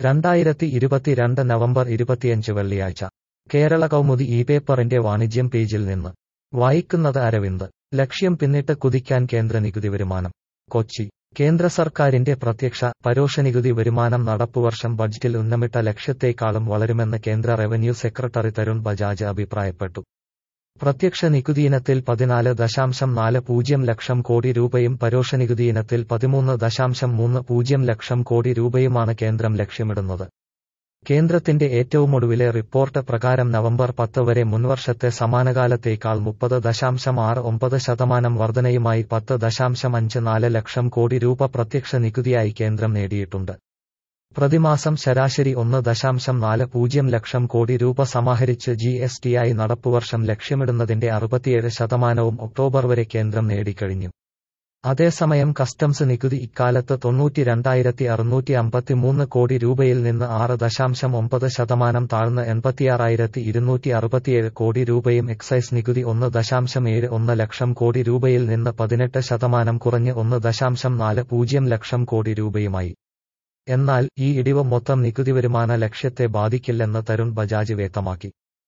രണ്ടായിരത്തി ഇരുപത്തിരണ്ട് നവംബർ ഇരുപത്തിയഞ്ച് വെള്ളിയാഴ്ച കേരള കൗമുദി ഈ പേപ്പറിന്റെ വാണിജ്യം പേജിൽ നിന്ന് വായിക്കുന്നത് അരവിന്ദ് ലക്ഷ്യം പിന്നിട്ട് കുതിക്കാൻ കേന്ദ്ര നികുതി വരുമാനം കൊച്ചി കേന്ദ്ര സർക്കാരിന്റെ പ്രത്യക്ഷ പരോക്ഷ നികുതി വരുമാനം നടപ്പുവർഷം ബഡ്ജറ്റിൽ ഉന്നമിട്ട ലക്ഷ്യത്തേക്കാളും വളരുമെന്ന് കേന്ദ്ര റവന്യൂ സെക്രട്ടറി തരുൺ ബജാജ് അഭിപ്രായപ്പെട്ടു പ്രത്യക്ഷ നികുതിയിനത്തിൽ പതിനാല് ദശാംശം നാല് പൂജ്യം ലക്ഷം കോടി രൂപയും പരോക്ഷ നികുതിയിനത്തിൽ പതിമൂന്ന് ദശാംശം മൂന്ന് പൂജ്യം ലക്ഷം കോടി രൂപയുമാണ് കേന്ദ്രം ലക്ഷ്യമിടുന്നത് കേന്ദ്രത്തിന്റെ ഏറ്റവുമൊടുവിലെ റിപ്പോർട്ട് പ്രകാരം നവംബർ പത്ത് വരെ മുൻവർഷത്തെ സമാനകാലത്തേക്കാൾ മുപ്പത് ദശാംശം ആറ് ഒമ്പത് ശതമാനം വർധനയുമായി പത്ത് ദശാംശം അഞ്ച് നാല് ലക്ഷം കോടി രൂപ പ്രത്യക്ഷ നികുതിയായി കേന്ദ്രം നേടിയിട്ടുണ്ട് പ്രതിമാസം ശരാശരി ഒന്ന് ദശാംശം നാല് പൂജ്യം ലക്ഷം കോടി രൂപ സമാഹരിച്ച് ജി എസ് ടിയായി നടപ്പുവർഷം ലക്ഷ്യമിടുന്നതിന്റെ അറുപത്തിയേഴ് ശതമാനവും ഒക്ടോബർ വരെ കേന്ദ്രം നേടിക്കഴിഞ്ഞു അതേസമയം കസ്റ്റംസ് നികുതി ഇക്കാലത്ത് തൊണ്ണൂറ്റിരണ്ടായിരത്തി അറുന്നൂറ്റി അമ്പത്തിമൂന്ന് കോടി രൂപയിൽ നിന്ന് ആറ് ദശാംശം ഒമ്പത് ശതമാനം താഴ്ന്ന് എൺപത്തിയാറായിരത്തി ഇരുന്നൂറ്റി അറുപത്തിയേഴ് കോടി രൂപയും എക്സൈസ് നികുതി ഒന്ന് ദശാംശം ഏഴ് ഒന്ന് ലക്ഷം കോടി രൂപയിൽ നിന്ന് പതിനെട്ട് ശതമാനം കുറഞ്ഞ് ഒന്ന് ദശാംശം നാല് പൂജ്യം ലക്ഷം കോടി രൂപയുമായി എന്നാൽ ഈ ഇടിവ് മൊത്തം നികുതി വരുമാന ലക്ഷ്യത്തെ ബാധിക്കില്ലെന്ന് തരുൺ ബജാജ് വ്യക്തമാക്കി